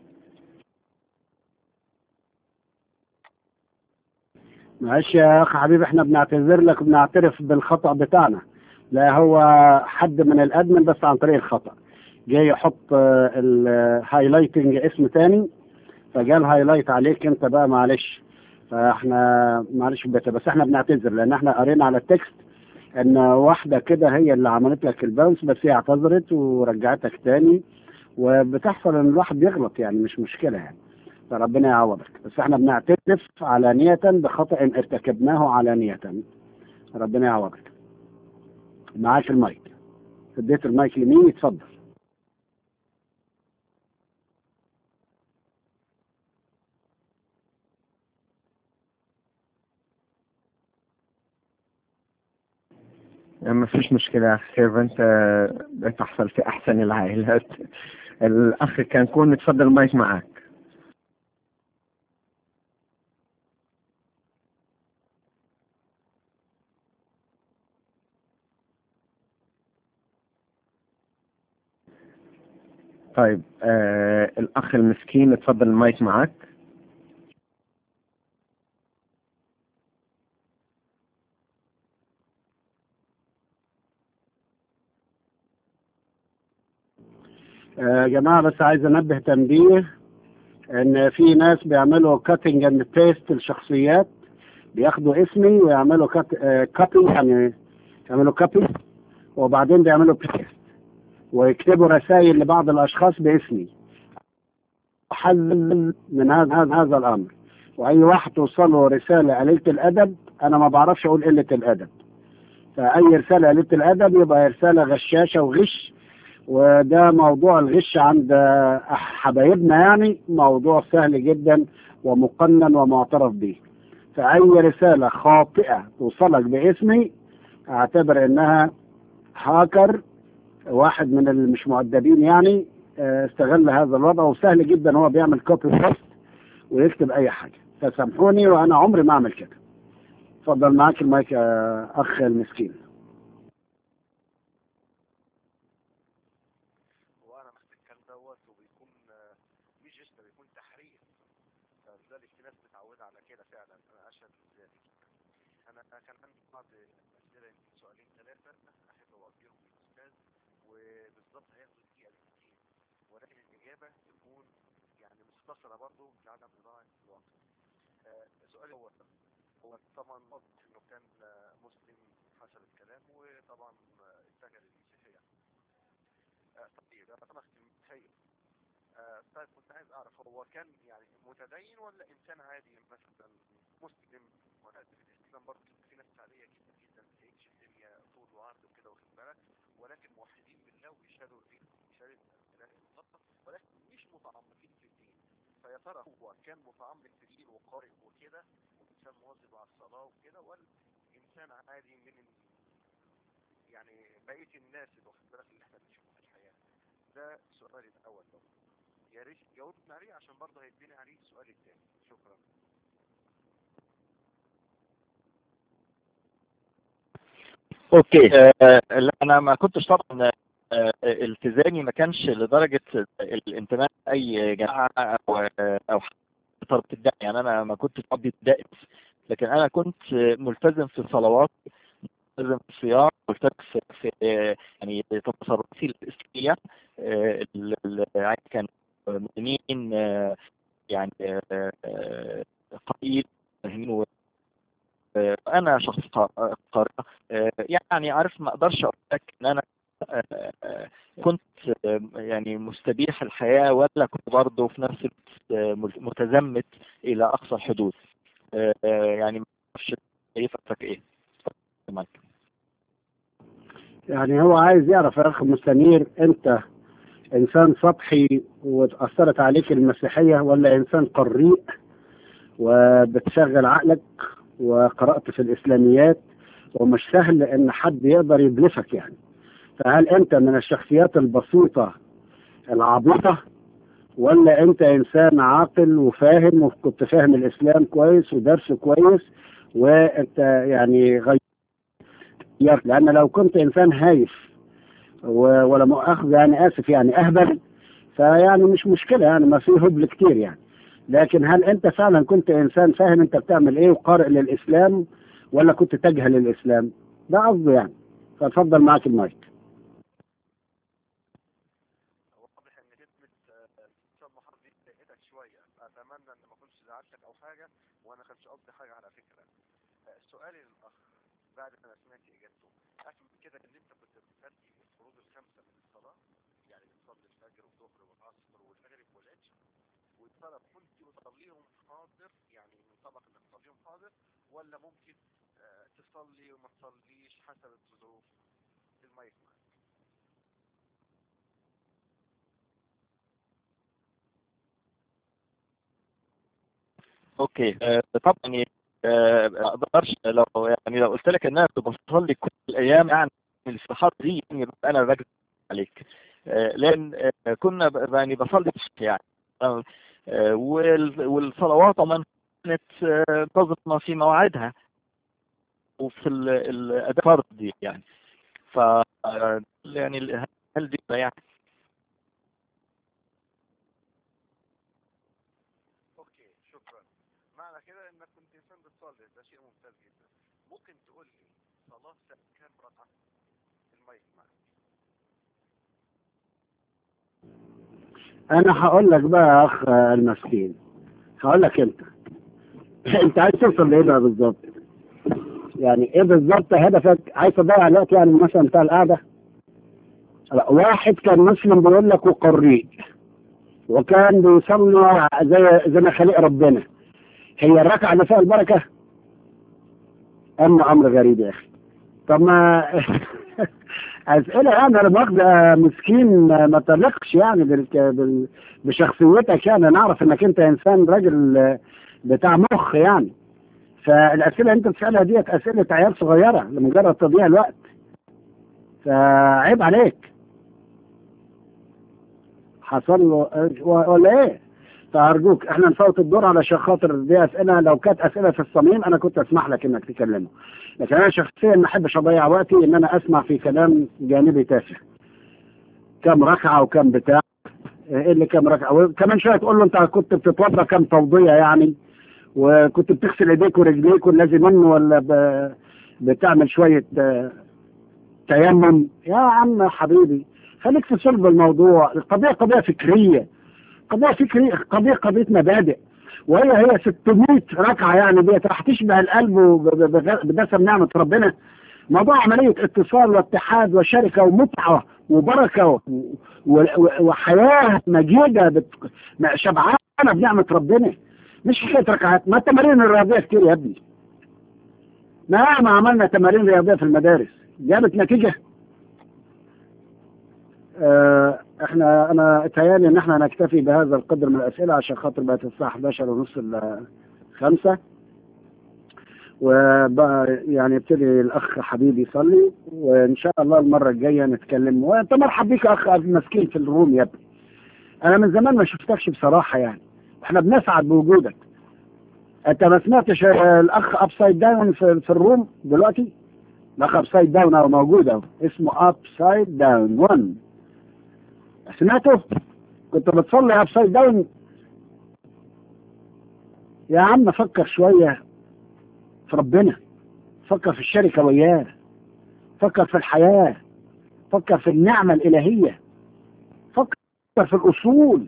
معلش يا اخ حبيبي احنا بنعتذر لك وبنعترف بالخطا بتاعنا لا هو حد من الادمن بس عن طريق الخطا جاي يحط الهايلايتنج اسم تاني فجال هايلايت عليك انت بقى معلش فاحنا معلش بت- بس احنا بنعتذر لان احنا قرينا على التكست ان واحده كده هي اللي عملت لك الباونس بس هي اعتذرت ورجعتك تاني وبتحصل ان الواحد بيغلط يعني مش مشكله يعني فربنا يعوضك بس احنا بنعترف علانية بخطأ ارتكبناه علانية ربنا يعوضك معاك المايك اديت المايك لمين يتفضل ما فيش مشكلة يا أخي سيرفنت بتحصل في أحسن العائلات الأخ كان كون تفضل المايك معك طيب آه الأخ المسكين اتفضل المايك معك يا جماعة بس عايز أنبه تنبيه إن في ناس بيعملوا كاتنج اند بيست الشخصيات بياخدوا اسمي ويعملوا كابي يعني يعملوا كابي وبعدين بيعملوا بيست ويكتبوا رسائل لبعض الأشخاص باسمي أحذر من هذا هذا هذا الأمر وأي واحد توصله رسالة قليلة الأدب أنا ما بعرفش أقول قلة الأدب فأي رسالة قليلة الأدب يبقى رسالة غشاشة وغش وده موضوع الغش عند حبايبنا يعني موضوع سهل جدا ومقنن ومعترف به فأي رسالة خاطئة توصلك باسمي اعتبر انها هاكر واحد من اللي مش مؤدبين يعني استغل هذا الوضع وسهل جدا هو بيعمل كوبي بيست ويكتب اي حاجة فسامحوني وانا عمري ما اعمل كده اتفضل معاك المايك يا اخ المسكين وانا محتاج الكلام دوت وبيكون آه، مش قشطه بيكون تحريف فلذلك في ناس متعوده على كده فعلا انا اشهد بذلك انا كان عندي بعض الاسئله يمكن سؤالين ثلاثه احب اوجههم للاستاذ وبالظبط هياخدوا دقيقه دقيقتين ولكن الاجابه تكون يعني مختصره برضه لعدم اضاعه الوقت آه، السؤال الاول هو طبعا واضح انه كان آه، مسلم حسب الكلام وطبعا آه، اتجه للمسيحيه آه، طيب انا اختم خير آه، طيب كنت عايز اعرف هو كان يعني متدين ولا انسان عادي مثلا مسلم وانا في الاسلام برضه في ناس عاديه جدا جدا ما تلاقيش الدنيا طول وعرض وكده واخد بالك ولكن موحدين بالله ويشهدوا الدين شهاده لا اله الا الله ولكن مش متعمقين في الدين فيا ترى هو كان متعمق في الدين وقارئ وكده وانسان مواظب على الصلاه وكده ولا انسان عادي من ال- يعني بقيه الناس اللي واخد بالك اللي احنا بنشوفه في الحياه ده سؤالي الاول ده يا ريت جاوبنا عليه عشان برضه هيديني عليه السؤال الثاني شكرا اوكي آه، لا، انا ما كنتش طبعا آه، التزامي ما كانش لدرجه الانتماء لاي جماعه او او حتى طلبة الدعم يعني انا ما كنتش ابيض دائم لكن انا كنت ملتزم في الصلوات ملتزم في الصيام ملتزم في, في يعني تصرفاتي الاسلاميه آه، ال- ال- يعني كان مؤمنين آه، يعني آه، آه، قليل فاهمين و- آه، انا شخص قا- قارئ آه، يعني عارف ما اقدرش اقول لك ان انا آه، آه، كنت آه، يعني مستبيح الحياة ولا كنت برضه في نفس الوقت آه، مل- متزمت إلى أقصى الحدود آه، آه، يعني ما اعرفش ايه فترك ايه اتفضل معاك. يعني هو عايز يعرف يا اخ مستنير انت انسان سطحي وتاثرت عليك المسيحيه ولا انسان قريء وبتشغل عقلك وقرات في الاسلاميات ومش سهل ان حد يقدر يدرسك يعني فهل انت من الشخصيات البسيطه العبيطه ولا انت انسان عاقل وفاهم وكنت فاهم الاسلام كويس ودرسه كويس وانت يعني غيرت لان لو كنت انسان هايف و- ولا مؤاخذة يعني اسف يعني اهبل فيعني مش مشكله يعني ما في هبل كتير يعني لكن هل انت فعلا كنت انسان فاهم انت بتعمل ايه وقارئ للاسلام ولا كنت تجهل الاسلام ده قصده يعني فاتفضل معاك المايك واضح ان كلمة آه، استاذ محمد دي ضايقتك شوية اتمنى ان ما كنتش زعلتك او حاجة وانا كانش قصدي حاجة على فكرة آه، سؤالي للاخ بعد ما سمعت اجابته افهم كده ان انت كنت بتأدي الفروض الخمسة من الصلاة يعني بتصلي الفجر والظهر والعصر والمغرب والعشاء وترى كنت بتصليهم حاضر يعني من طبق انك تصليهم حاضر ولا ممكن آه، تصلي وما تصليش حسب الظروف المايك معاك اوكي آه، طبعا يعني آه، ما اقدرش لو يعني لو قلت لك ان انا كنت بصلي كل الايام يعني الاستحاضه دي يعني يبقى انا بكذب عليك آه، لان آه، كنا ب- يعني بصلي بصوت يعني آه، آه، وال- والصلوات طبعا كانت آه، منتظمه في مواعيدها وفي ال- الاداء فرض دي يعني ف آه، يعني ال- هل دي يعني اوكي شكرا معنى كده انك كنت انسان بتصلي ده شيء ممتاز جدا ممكن تقول لي صلاة كام ركعة المايك معك انا هقول لك بقى يا اخ المسكين هقول لك انت انت عايز توصل لايه بقى بالظبط يعني ايه بالظبط هدفك عايز تضيع الوقت يعني مثلا بتاع القعده لا واحد كان مسلم بيقول لك وقريء وكان بيصلي زي زي ما خلق ربنا هي الركعه اللي فيها البركه اما امر غريب يا اخي طب ما اسئله يعني انا باخد مسكين ما تلقش يعني بال... بال... بشخصيتك يعني نعرف انك انت انسان راجل بتاع مخ يعني فالاسئله اللي انت بتسالها ديت اسئله عيال صغيره لمجرد تضييع الوقت فعيب عليك حصل له ولا ايه فارجوك احنا نفوت الدور علشان خاطر دي اسئله لو كانت اسئله في الصميم انا كنت اسمح لك انك تكلمه لكن انا شخصيا ما احبش اضيع وقتي ان انا اسمع في كلام جانبي تافه كم ركعه وكم بتاع ايه اللي كم ركعه وكمان شويه تقول له انت كنت بتتوضا كم توضيه يعني وكنت بتغسل ايديك ورجليك واللازم منه ولا ب... بتعمل شويه تيمم يا عم حبيبي خليك في صلب الموضوع القضيه قضيه فكريه قضيه فكريه قضيه قضيه مبادئ وهي هي 600 ركعه يعني ديت راح تشبه القلب بدسم نعمه ربنا موضوع عمليه اتصال واتحاد وشركه ومتعه وبركه وحياه مجيده بت... شبعانه بنعمه ربنا مش حكايه ركعات ما التمارين الرياضيه كتير يا ابني ما ما عملنا تمارين رياضيه في المدارس جابت نتيجه آه احنا انا اتهيالي ان احنا نكتفي بهذا القدر من الاسئله عشان خاطر بقت الساعه 11 ونص ل 5 وبقى يعني يبتدي الاخ حبيبي يصلي وان شاء الله المره الجايه نتكلم وانت مرحب بيك اخ مسكين في الروم يا ابني انا من زمان ما شفتكش بصراحه يعني احنا بنسعد بوجودك انت ما سمعتش الاخ ابسايد داون في, في الروم دلوقتي الاخ ابسايد داون اهو موجود اهو اسمه ابسايد داون 1 سمعته كنت بتصلي ابسايد داون يا عم فكر شويه في ربنا فكر في الشركه وياه فكر في الحياه فكر في النعمه الالهيه فكر في الاصول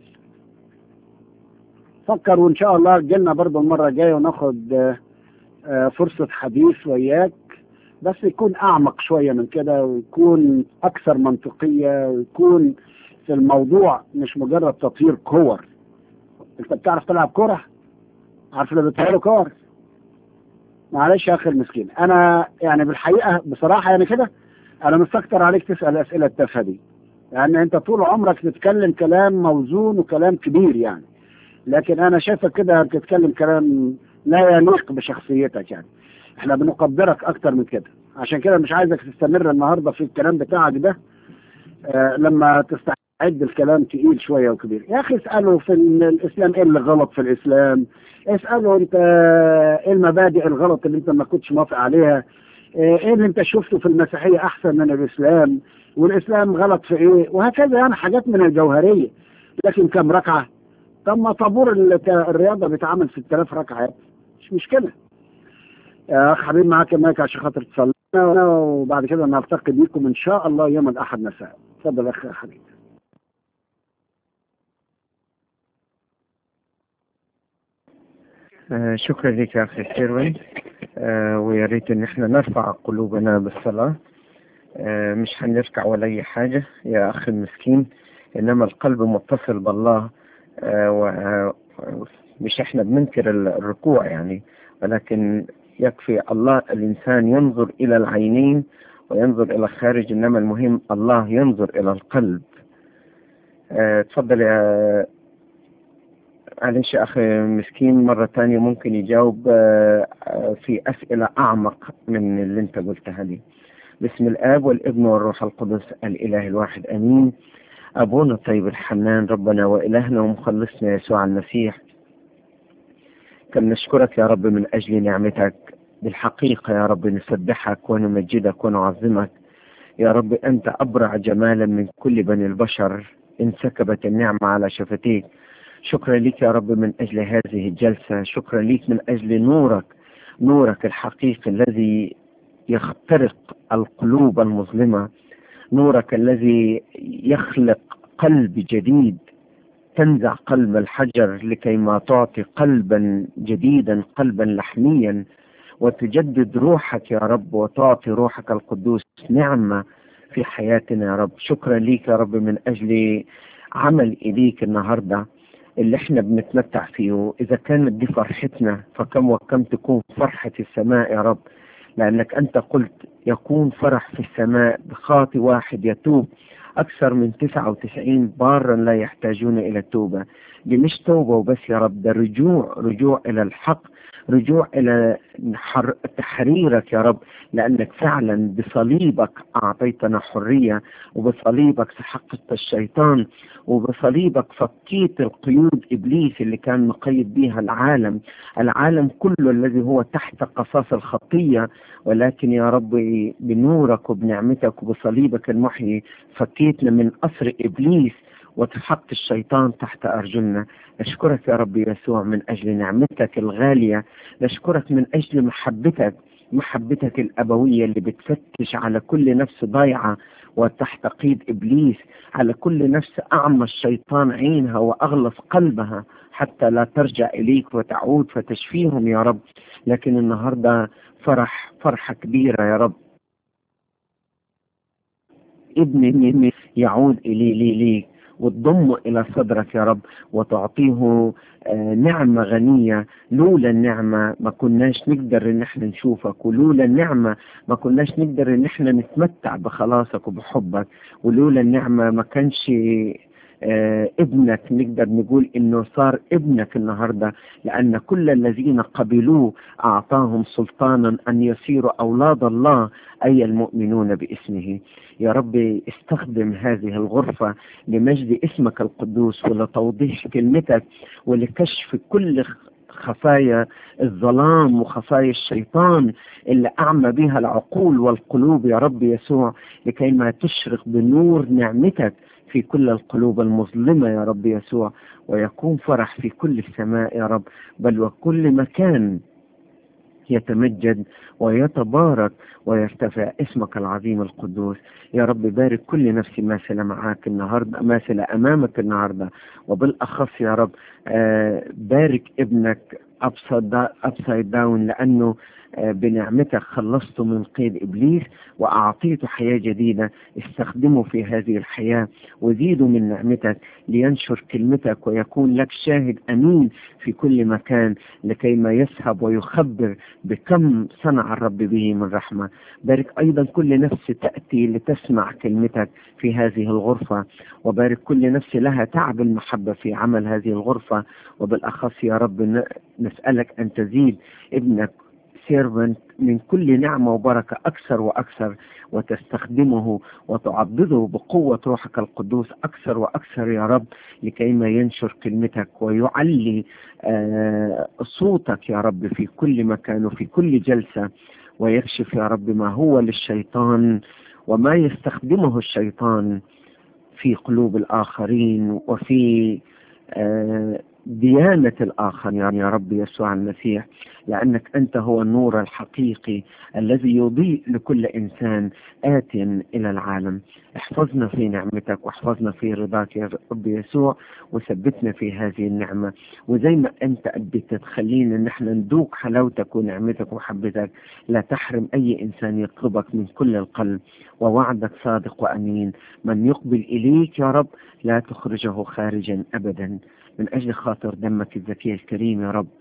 فكر وان شاء الله جينا برضه المره الجايه وناخد فرصه حديث وياك بس يكون اعمق شويه من كده ويكون اكثر منطقيه ويكون في الموضوع مش مجرد تطهير كور انت بتعرف تلعب كوره عارف اللي بيطيروا كور معلش يا اخي المسكين انا يعني بالحقيقه بصراحه يعني كده انا مستكتر عليك تسال اسئله التافهه دي لان يعني انت طول عمرك تتكلم كلام موزون وكلام كبير يعني لكن انا شايفك كده بتتكلم كلام لا يليق بشخصيتك يعني احنا بنقدرك اكتر من كده عشان كده مش عايزك تستمر النهارده في الكلام بتاعك ده آه لما تستعد الكلام تقيل شويه وكبير يا اخي اساله في الاسلام ايه اللي غلط في الاسلام اساله انت ايه المبادئ الغلط اللي انت ما كنتش موافق عليها ايه اللي انت شفته في المسيحيه احسن من الاسلام والاسلام غلط في ايه وهكذا يعني حاجات من الجوهريه لكن كم ركعه طب ما طابور الرياضه بيتعمل 6000 ركعه مش مشكله يا اخ حبيبي معاك المايك عشان خاطر تصلي وبعد كده نلتقي بيكم ان شاء الله يوم الاحد مساء اتفضل يا اخ حبيبي آه شكرا لك يا اخي سيروين آه ويا ريت ان احنا نرفع قلوبنا بالصلاه آه مش هنركع ولا اي حاجه يا اخي المسكين انما القلب متصل بالله ومش احنا بننكر الركوع يعني ولكن يكفي الله الانسان ينظر الى العينين وينظر الى الخارج انما المهم الله ينظر الى القلب تفضل يا معلش يا أخي مسكين مرة تانية ممكن يجاوب في أسئلة أعمق من اللي أنت قلتها لي باسم الآب والابن والروح القدس الإله الواحد أمين أبونا الطيب الحنان ربنا وإلهنا ومخلصنا يسوع المسيح كم نشكرك يا رب من أجل نعمتك بالحقيقة يا رب نسبحك ونمجدك ونعظمك يا رب أنت أبرع جمالا من كل بني البشر انسكبت النعمة على شفتيك شكرا لك يا رب من أجل هذه الجلسة شكرا لك من أجل نورك نورك الحقيقي الذي يخترق القلوب المظلمة نورك الذي يخلق قلب جديد تنزع قلب الحجر لكي ما تعطي قلبا جديدا قلبا لحميا وتجدد روحك يا رب وتعطي روحك القدوس نعمة في حياتنا يا رب شكرا ليك يا رب من أجل عمل إليك النهاردة اللي احنا بنتمتع فيه إذا كانت دي فرحتنا فكم وكم تكون فرحة السماء يا رب لأنك أنت قلت يكون فرح في السماء بخاطي واحد يتوب أكثر من 99 بارا لا يحتاجون إلى التوبة دي مش توبة وبس يا رب ده رجوع رجوع إلى الحق رجوع إلى حر تحريرك يا رب لأنك فعلا بصليبك أعطيتنا حرية وبصليبك سحقت الشيطان وبصليبك فكيت القيود إبليس اللي كان مقيد بها العالم العالم كله الذي هو تحت قصاص الخطية ولكن يا رب بنورك وبنعمتك وبصليبك المحيي فكيتنا من أسر إبليس وتحط الشيطان تحت أرجلنا نشكرك يا رب يسوع من أجل نعمتك الغالية نشكرك من أجل محبتك محبتك الأبوية اللي بتفتش على كل نفس ضايعة وتحت قيد إبليس على كل نفس أعمى الشيطان عينها وأغلق قلبها حتى لا ترجع إليك وتعود فتشفيهم يا رب لكن النهاردة فرح فرحة كبيرة يا رب ابني يعود إلي لي ليك وتضمه إلى صدرك يا رب وتعطيه آه نعمة غنية لولا النعمة ما كناش نقدر إن احنا نشوفك ولولا النعمة ما كناش نقدر إن احنا نتمتع بخلاصك وبحبك ولولا النعمة ما كانش آه ابنك نقدر نقول انه صار ابنك النهارده لان كل الذين قبلوه اعطاهم سلطانا ان يصيروا اولاد الله اي المؤمنون باسمه يا رب استخدم هذه الغرفه لمجد اسمك القدوس ولتوضيح كلمتك ولكشف كل خفايا الظلام وخفايا الشيطان اللي أعمى بها العقول والقلوب يا رب يسوع لكي ما تشرق بنور نعمتك في كل القلوب المظلمة يا رب يسوع ويكون فرح في كل السماء يا رب بل وكل مكان يتمجد ويتبارك ويرتفع اسمك العظيم القدوس يا رب بارك كل نفس ماثلة معاك النهاردة ماثلة أمامك النهاردة وبالأخص يا رب آه بارك ابنك أبسايد داون لأنه بنعمتك خلصته من قيد إبليس وأعطيته حياة جديدة استخدمه في هذه الحياة وزيده من نعمتك لينشر كلمتك ويكون لك شاهد أمين في كل مكان لكي ما يسهب ويخبر بكم صنع الرب به من رحمة بارك أيضا كل نفس تأتي لتسمع كلمتك في هذه الغرفة وبارك كل نفس لها تعب المحبة في عمل هذه الغرفة وبالأخص يا رب نسألك أن تزيد ابنك سيرفنت من كل نعمة وبركة أكثر وأكثر وتستخدمه وتعضده بقوة روحك القدوس أكثر وأكثر يا رب لكي ما ينشر كلمتك ويعلي آه صوتك يا رب في كل مكان وفي كل جلسة ويكشف يا رب ما هو للشيطان وما يستخدمه الشيطان في قلوب الآخرين وفي آه ديانة الآخر يعني يا رب يسوع المسيح لأنك أنت هو النور الحقيقي الذي يضيء لكل إنسان آت إلى العالم احفظنا في نعمتك واحفظنا في رضاك يا رب يسوع وثبتنا في هذه النعمة وزي ما أنت أديت تخلينا أن احنا ندوق حلاوتك ونعمتك ومحبتك لا تحرم أي إنسان يطلبك من كل القلب ووعدك صادق وأمين من يقبل إليك يا رب لا تخرجه خارجا أبدا من أجل خاطر دمك الزكي الكريم يا رب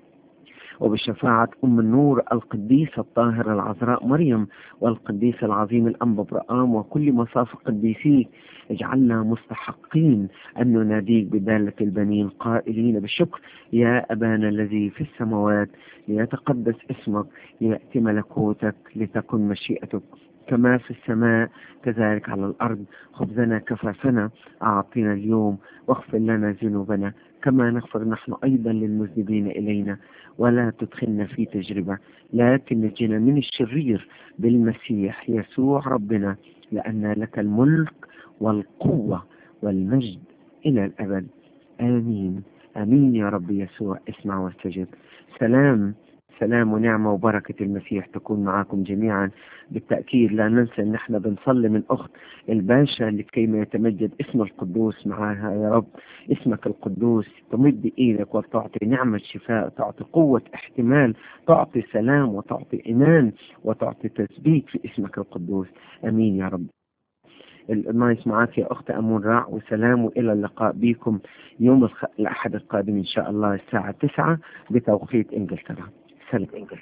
وبشفاعة أم النور القديسة الطاهرة العذراء مريم والقديس العظيم الأنبا برآم وكل مصاف قديسيك اجعلنا مستحقين أن نناديك بدالة البنين قائلين بالشكر يا أبانا الذي في السماوات ليتقدس اسمك ليأتي ملكوتك لتكن مشيئتك كما في السماء كذلك على الأرض خبزنا كفافنا أعطينا اليوم واغفر لنا ذنوبنا كما نغفر نحن أيضا للمذنبين إلينا ولا تدخلنا في تجربة لكن نجينا من الشرير بالمسيح يسوع ربنا لأن لك الملك والقوة والمجد إلى الأبد آمين آمين يا رب يسوع اسمع واستجب سلام سلام ونعمة وبركة المسيح تكون معكم جميعا بالتأكيد لا ننسى أن احنا بنصلي من أخت الباشا لكي ما يتمجد اسم القدوس معها يا رب اسمك القدوس تمد إيدك وتعطي نعمة شفاء تعطي قوة احتمال تعطي سلام وتعطي إيمان وتعطي تثبيت في اسمك القدوس أمين يا رب المايس معك يا أخت أمون راع وسلام وإلى اللقاء بكم يوم الخ... الأحد القادم إن شاء الله الساعة 9 بتوقيت إنجلترا سلام إنجلترا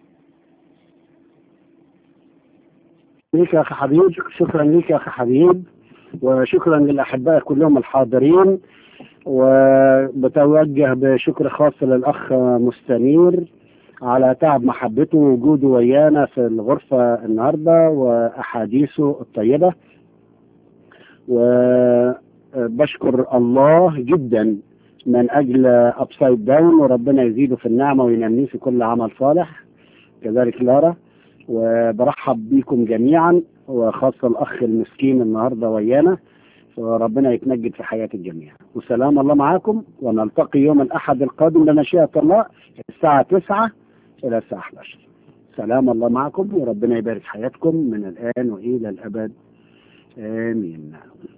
ليك يا أخي حبيب شكرا ليك يا أخي حبيب وشكرا للأحباء كلهم الحاضرين وبتوجه بشكر خاص للأخ مستنير على تعب محبته ووجوده ويانا في الغرفة النهاردة وأحاديثه الطيبة وبشكر الله جدا من أجل أبسايد داون وربنا يزيده في النعمة وينميه في كل عمل صالح كذلك لارا وبرحب بكم جميعا وخاصة الأخ المسكين النهاردة ويانا وربنا يتمجد في حياة الجميع وسلام الله معاكم ونلتقي يوم الأحد القادم بمشيئة الله الساعة 9 إلى الساعة 11 سلام الله معكم وربنا يبارك حياتكم من الآن وإلى الأبد آمين